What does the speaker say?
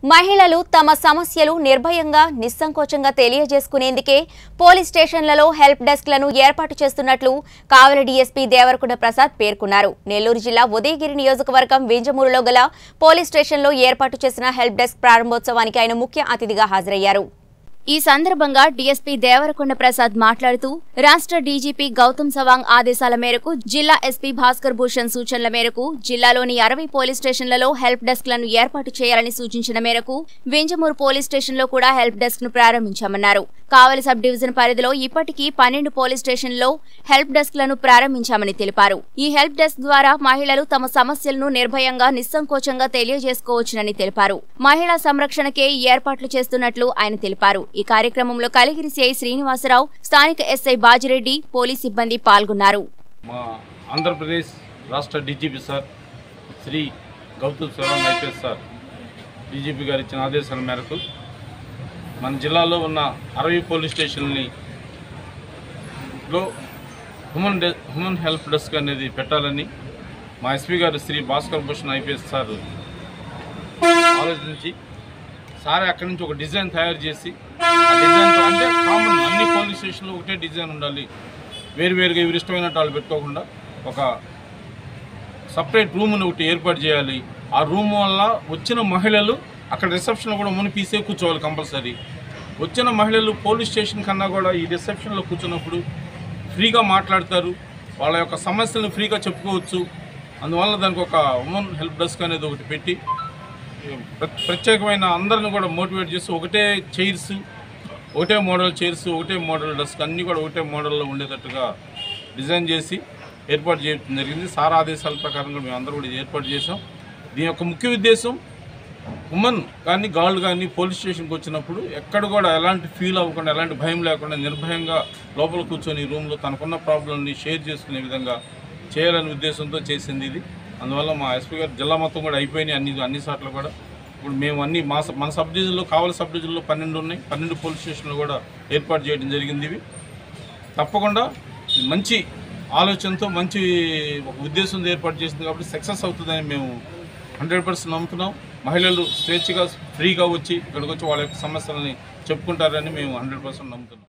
మహిళలు తమ సమస్యలు నిర్భయంగా నిస్సంకోచంగా తెలియజేసుకునేందుకే పోలీస్ స్టేషన్లలో హెల్ప్ డెస్క్లను ఏర్పాటు చేస్తున్నట్లు కావలి డీఎస్పీ దేవరకొండ ప్రసాద్ పేర్కొన్నారు నెల్లూరు జిల్లా ఉదయగిరి నియోజకవర్గం వింజమూరులో గల పోలీస్ స్టేషన్లో ఏర్పాటు చేసిన హెల్ప్ డెస్క్ ప్రారంభోత్సవానికి ఆయన ముఖ్య అతిథిగా హాజరయ్యారు ఈ సందర్భంగా డీఎస్పీ దేవరకొండ ప్రసాద్ మాట్లాడుతూ రాష్ట్ర డీజీపీ గౌతమ్ సవాంగ్ ఆదేశాల మేరకు జిల్లా ఎస్పీ భాస్కర్ భూషణ్ సూచనల మేరకు జిల్లాలోని అరవై పోలీస్ స్టేషన్లలో హెల్ప్ డెస్క్లను ఏర్పాటు చేయాలని సూచించిన మేరకు వింజమూరు పోలీస్ స్టేషన్లో కూడా హెల్ప్ డెస్క్ ను ప్రారంభించామన్నారు కావలి సబ్ డివిజన్ పరిధిలో ఇప్పటికీ పన్నెండు పోలీస్ స్టేషన్లలో హెల్ప్ డెస్క్లను ప్రారంభించామని తెలిపారు ఈ హెల్ప్ డెస్క్ ద్వారా మహిళలు తమ సమస్యలను నిర్భయంగా నిస్సంకోచంగా తెలియజేసుకోవచ్చునని తెలిపారు మహిళా సంరక్షణకే ఈ ఏర్పాట్లు చేస్తున్నట్లు ఆయన తెలిపారు ఈ కార్యక్రమంలో కలిగిరి సిఐ శ్రీనివాసరావు స్థానిక ఎస్ఐ బాజిరెడ్డి పోలీస్ సిబ్బంది పాల్గొన్నారు మా ఆంధ్రప్రదేశ్ రాష్ట్ర DGP sir Shri Gautam Sawang IPS sir DGP గారు ఇచ్చిన ఆదేశాల మేరకు మన జిల్లాలో ఉన్న అరవై పోలీస్ స్టేషన్ని లో హ్యూమన్ డె హ్యూమన్ హెల్ప్ డెస్క్ అనేది పెట్టాలని మా ఎస్పీ గారు శ్రీ భాస్కర్ భూషణ్ ఐపీఎస్ సార్ ఆలోచించి సారే అక్కడి నుంచి ఒక డిజైన్ తయారు చేసి ఆ డిజైన్ అంటే కామన్ అన్ని పోలీస్ స్టేషన్లో ఒకటే డిజైన్ ఉండాలి వేరు వేరుగా ఎవరి ఇష్టమైనట్టు వాళ్ళు పెట్టుకోకుండా ఒక సపరేట్ రూమ్ని ఒకటి ఏర్పాటు చేయాలి ఆ రూమ్ వల్ల వచ్చిన మహిళలు అక్కడ రిసెప్షన్లో కూడా మునిపీసే కూర్చోవాలి కంపల్సరీ వచ్చిన మహిళలు పోలీస్ స్టేషన్ కన్నా కూడా ఈ రిసెప్షన్లో కూర్చున్నప్పుడు ఫ్రీగా మాట్లాడతారు వాళ్ళ యొక్క సమస్యలను ఫ్రీగా చెప్పుకోవచ్చు అందువల్ల దానికి ఒక ఉమెన్ హెల్ప్ డెస్క్ అనేది ఒకటి పెట్టి ప్ర- ప్రత్యేకమైన అందరిని కూడా మోటివేట్ చేసి ఒకటే చైర్స్ ఒకటే మోడల్ చైర్స్ ఒకటే మోడల్ డెస్క్ అన్నీ కూడా ఒకటే మోడల్లో ఉండేటట్టుగా డిజైన్ చేసి ఏర్పాటు చేయడం జరిగింది సార్ ఆదేశాల ప్రకారం కూడా మేము అందరూ కూడా ఇది ఏర్పాటు చేసాం దీని యొక్క ముఖ్య ఉద్దేశం ఉమెన్ కానీ గాళ్ళు కానీ పోలీస్ స్టేషన్కి వచ్చినప్పుడు ఎక్కడ కూడా ఎలాంటి ఫీల్ అవ్వకుండా ఎలాంటి భయం లేకుండా నిర్భయంగా లోపల కూర్చొని రూమ్లో తనకున్న ప్రాబ్లమ్ని షేర్ చేసుకునే విధంగా చేయాలనే ఉద్దేశంతో చేసింది ఇది అందువల్ల మా ఎస్పీ గారు జిల్లా మొత్తం కూడా అయిపోయినాయి అన్ని అన్ని సార్లు కూడా ఇప్పుడు మేము అన్ని మా స- మన సబ్ డివిజన్లో కావాలి సబ్ డివిజన్లో పన్నెండు ఉన్నాయి పన్నెండు పోలీస్ స్టేషన్లు కూడా ఏర్పాటు చేయడం జరిగింది ఇవి తప్పకుండా ఇది మంచి ఆలోచనతో మంచి ఒక ఉద్దేశంతో ఏర్పాటు చేసింది కాబట్టి సక్సెస్ అవుతుందని మేము హండ్రెడ్ పర్సెంట్ నమ్ముతున్నాం మహిళలు స్వేచ్ఛగా ఫ్రీగా వచ్చి ఇక్కడికి వచ్చి వాళ్ళ యొక్క సమస్యలని చెప్పుకుంటారని మేము హండ్రెడ్ పర్సెంట్ నమ్ముతున్నాం